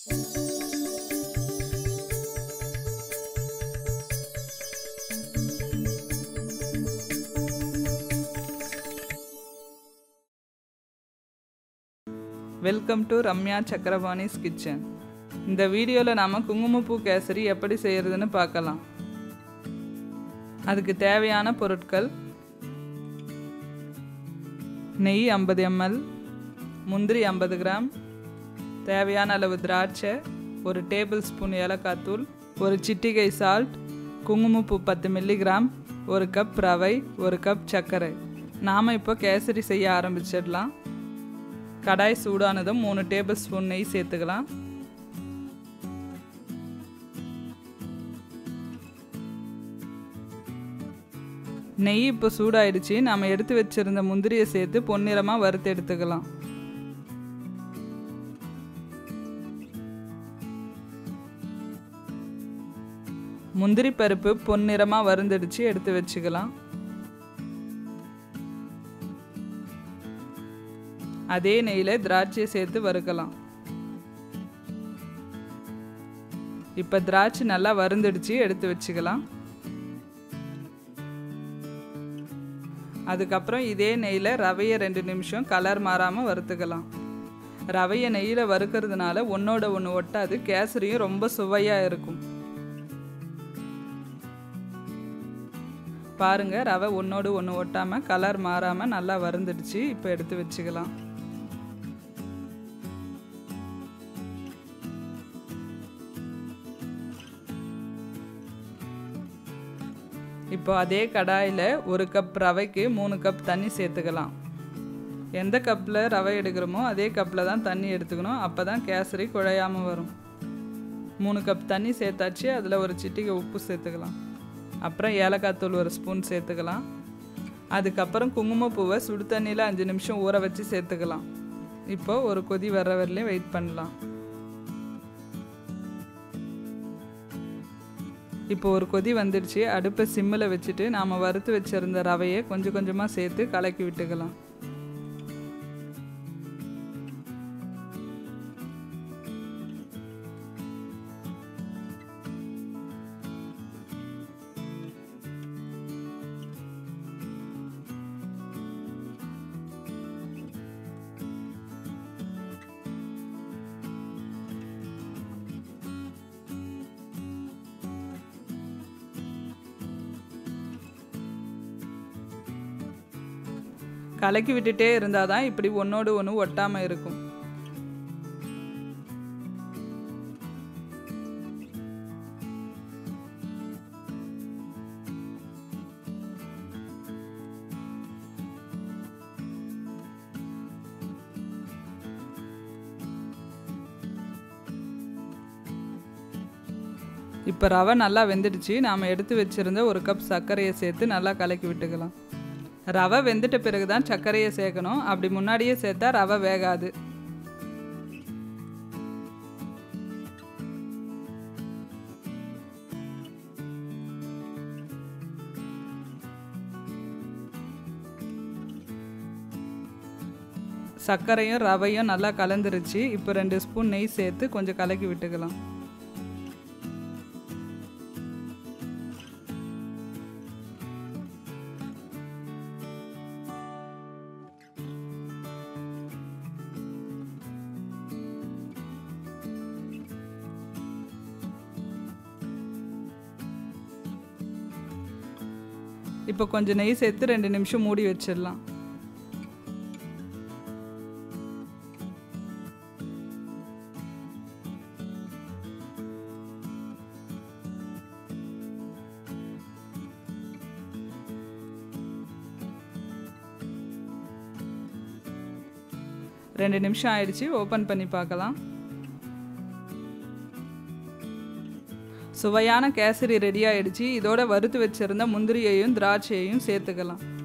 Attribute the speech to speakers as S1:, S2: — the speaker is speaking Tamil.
S1: welcome to Ramya Chakrapani's kitchen இந்த வீடியோவில் நாம் குங்குமப்பூ கேசரி எப்படி செய்கிறதுன்னு பார்க்கலாம் அதுக்கு தேவையான பொருட்கள் நெய் ஐம்பது எம்எல் முந்திரி ஐம்பது கிராம் தேவையான அளவு திராட்சை ஒரு டேபிள் ஸ்பூன் ஏலக்காய் தூள் ஒரு சிட்டிகை சால்ட் குங்குமப்பூ பத்து மில்லிகிராம் ஒரு கப் ரவை ஒரு கப் சர்க்கரை நாம் இப்போ கேசரி செய்ய ஆரம்பிச்சிடலாம் கடாய் சூடானதும் மூணு டேபிள் ஸ்பூன் நெய் சேர்த்துக்கலாம் நெய் இப்போ சூடாயிடுச்சு நாம் எடுத்து வச்சிருந்த முந்திரியை சேர்த்து பொன்னிறமாக வறுத்து எடுத்துக்கலாம் முந்திரி பருப்பு பொன்னிறமாக வறுந்தடிச்சு எடுத்து வச்சுக்கலாம் அதே நெய்யில் திராட்சையை சேர்த்து வறுக்கலாம் இப்போ திராட்சை நல்லா வறுந்துடுச்சு எடுத்து வச்சுக்கலாம் அதுக்கப்புறம் இதே நெய்யில் ரவையை ரெண்டு நிமிஷம் கலர் மாறாமல் வறுத்துக்கலாம் ரவையை நெய்யில் வறுக்கிறதுனால ஒன்றோட ஒன்று ஒட்டாது கேசரியும் ரொம்ப சுவையாக இருக்கும் பாருங்கள் ரவை ஒன்றோடு ஒன்று ஒட்டாமல் கலர் மாறாமல் நல்லா வறுந்துடுச்சு இப்போ எடுத்து வச்சுக்கலாம் இப்போ அதே கடாயில் ஒரு கப் ரவைக்கு மூணு கப் தண்ணி சேர்த்துக்கலாம் எந்த கப்பில் ரவை எடுக்கிறோமோ அதே கப்பில் தான் தண்ணி எடுத்துக்கணும் அப்போ தான் கேசரி குழையாமல் வரும் மூணு கப் தண்ணி சேர்த்தாச்சு அதில் ஒரு சிட்டிகை உப்பு சேர்த்துக்கலாம் அப்புறம் ஏலக்காய் தூள் ஒரு ஸ்பூன் சேர்த்துக்கலாம் அதுக்கப்புறம் குங்குமப்பூவை சுடு தண்ணியில் அஞ்சு நிமிஷம் ஊற வச்சு சேர்த்துக்கலாம் இப்போ ஒரு கொதி வர்ற வரலையும் வெயிட் பண்ணலாம் இப்போ ஒரு கொதி வந்துடுச்சு அடுப்பை சிம்மில் வச்சுட்டு நாம் வறுத்து வச்சுருந்த ரவையை கொஞ்சம் கொஞ்சமாக சேர்த்து கலக்கி விட்டுக்கலாம் கலக்கி விட்டுட்டே இருந்தால் தான் இப்படி ஒன்றோடு ஒன்று ஒட்டாமல் இருக்கும் இப்போ ரவை நல்லா வெந்துடுச்சு நாம் எடுத்து வச்சுருந்த ஒரு கப் சர்க்கரையை சேர்த்து நல்லா கலக்கி விட்டுக்கலாம் ரவை வெந்துட்ட பிறகு தான் சர்க்கரையை சேர்க்கணும் அப்படி முன்னாடியே சேர்த்தா ரவை வேகாது சர்க்கரையும் ரவையும் நல்லா கலந்துருச்சு இப்போ ரெண்டு ஸ்பூன் நெய் சேர்த்து கொஞ்சம் கலக்கி விட்டுக்கலாம் இப்போ கொஞ்சம் நெய் சேர்த்து ரெண்டு நிமிஷம் மூடி வச்சிடலாம் ரெண்டு நிமிஷம் ஆயிடுச்சு ஓப்பன் பண்ணி பார்க்கலாம் சுவையான கேசரி ரெடி ஆயிடுச்சு இதோட வறுத்து வச்சிருந்த முந்திரியையும் திராட்சையையும் சேர்த்துக்கலாம்